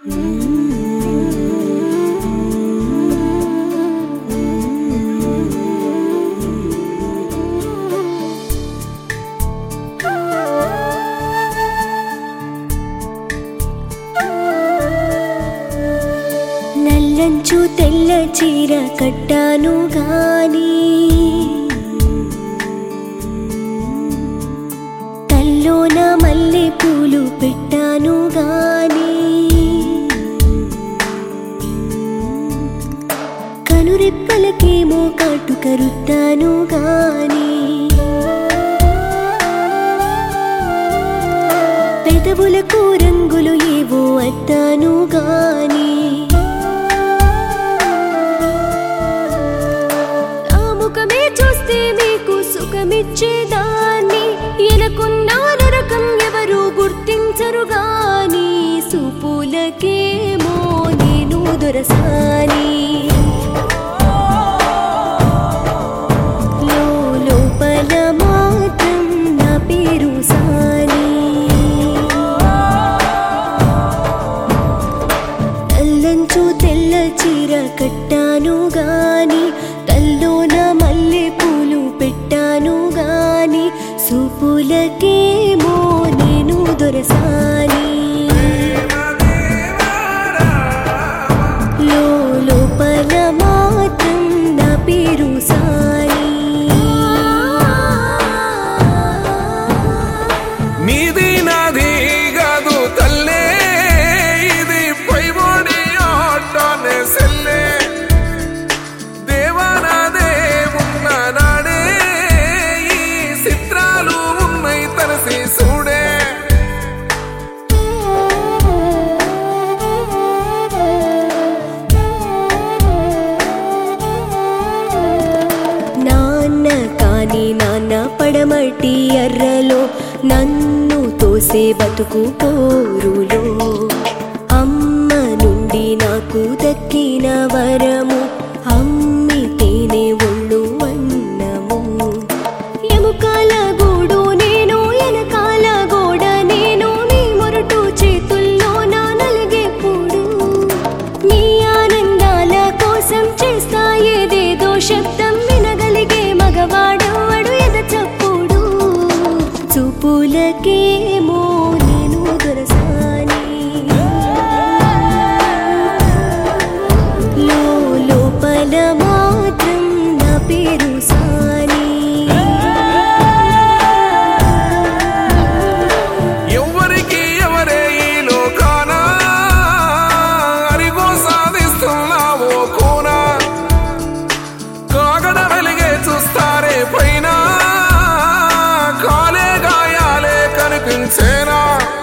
నల్లంచు తెల్ల చీర కట్టాను గాని తల్లోన మల్లె పూలు పెట్టాను గాని కనురెప్పలకేమో కాటుక రుద్దాను గాని పెదవులకు రంగులు ఏవో అద్దాను గాని ఆ ముఖమే చూస్తే మీకు సుఖమిచ్చేదాన్ని ఎనకున్న నరకం ఎవరు గుర్తించరు గాని సూపులకేమో నేను దొరసాని లో- లోపల మాత్రం నా పేరు సాని నల్లంచు తెల్ల చీర కట్టాను గాని తల్లోన మల్లె పూలు పెట్టాను గాని సూపులకేమో నేను దొరసాని లో- లోపల మాత్రం నా పేరు సాని నీది నాది కాదు తల్లే ఇది పైబడి ఆటనే సెల్లే దేవానాదే ఉన్న నాడే ఈ చిత్రాలు ఉన్నాయి తలసి చూడే నాన్న కాని నాన్న పడమటి ఎర్రలో నన్ను తోసే బతుకు పోరులో అమ్మ నుండి నాకు దక్కిన వరము అమ్మితేనే ఒళ్ళు అన్నము ఎముకాల గూడు నేను ఎనకాల గోడ నేను నీ మొరటు చేతుల్లో నా నలిగేప్పుడు నీ ఆనందాల కోసం చేస్తా ఏదేదో శబ్దం వినగలిగే మగవాడవాడు ఎద చప్పుడు చూపులకేమో నేను దొరసాని లో- లోపల మాత్రం నా పేరు సాని ఎవరికి ఎవరే ఈ లోకాన అరిగో సాధిస్తున్నావో కోనా కాగడ వెలిగే చూస్తారే పైన కాలే గాయాలే కనిపించేనా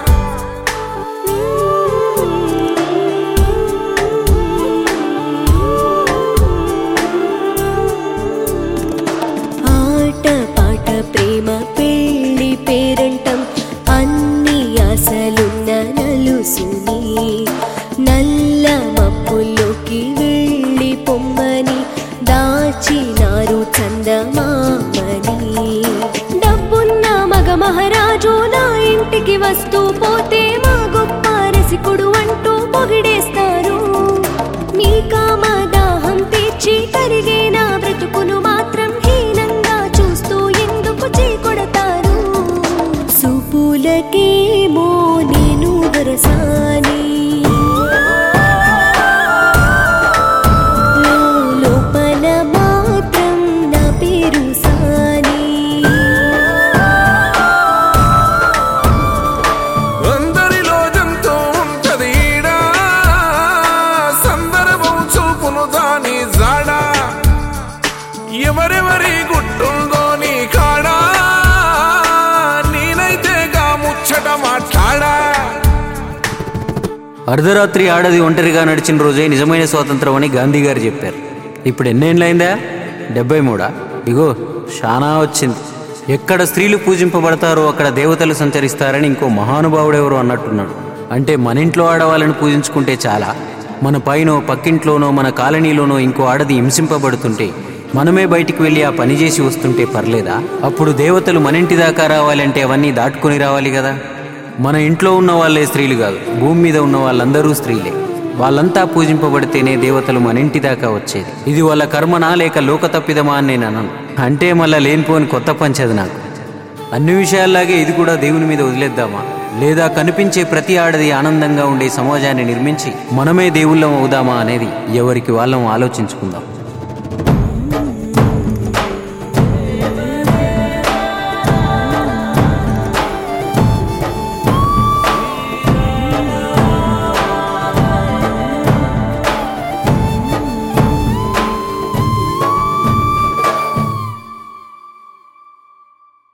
ఆట పాట ప్రేమ పెళ్లి పేరంటం అన్ని ఆశలున్న నలుసుని నల్ల మప్పుల్లోకి వెళ్ళి పొమ్మని దాచినారు చందమామని డబ్బున్న మగ మహారాజు నా ఇంటికి వస్తూ పోతే మా గొప్ప రసికుడు అంటూ పొగిడేస్తారు మీ కామదాహం తీర్చి కరిగే నా బ్రతుకును మాత్రం హీనంగా చూస్తూ ఎందుకు చీకొడతారు సూపులకేమో నేను దొరసాని లో- లోపల మాత్రం నా పేరు సాని అందరిలో జంతు ఉంటది ఈడా సందర్భం చూపును దాని జాడా ఎవరెవరి గుట్టుందో నీ కాడా నేనైతే గా ముచ్చట మాట్లాడా అర్ధరాత్రి ఆడది ఒంటరిగా నడిచిన రోజే నిజమైన స్వాతంత్రం అని గాంధీ గారు చెప్పారు ఇప్పుడు ఎన్నేళ్ళైందా డెబ్బై మూడా ఇగో శానా వచ్చింది ఎక్కడ స్త్రీలు పూజింపబడతారో అక్కడ దేవతలు సంచరిస్తారని ఇంకో మహానుభావుడెవరో అన్నట్టున్నాడు అంటే మన ఇంట్లో ఆడవాళ్ళని పూజించుకుంటే చాలా మన పైనో పక్కింట్లోనో మన కాలనీలోనో ఇంకో ఆడది హింసింపబడుతుంటే మనమే బయటికి వెళ్ళి ఆ పని చేసి వస్తుంటే పర్లేదా అప్పుడు దేవతలు మన ఇంటి దాకా రావాలంటే అవన్నీ దాటుకొని రావాలి కదా మన ఇంట్లో ఉన్న వాళ్ళే స్త్రీలు కాదు భూమి మీద ఉన్న వాళ్ళందరూ స్త్రీలే వాళ్ళంతా పూజింపబడితేనే దేవతలు మన ఇంటి దాకా వచ్చేది ఇది వాళ్ళ కర్మనా లేక లోక తప్పిదమా అని నేను అనను అంటే మళ్ళా లేనిపోని కొత్త పంచది నాకు అన్ని విషయాల్లాగే ఇది కూడా దేవుని మీద వదిలేద్దామా లేదా కనిపించే ప్రతి ఆడది ఆనందంగా ఉండే సమాజాన్ని నిర్మించి మనమే దేవుళ్ళం అవుదామా అనేది ఎవరికి వాళ్ళం ఆలోచించుకుందాం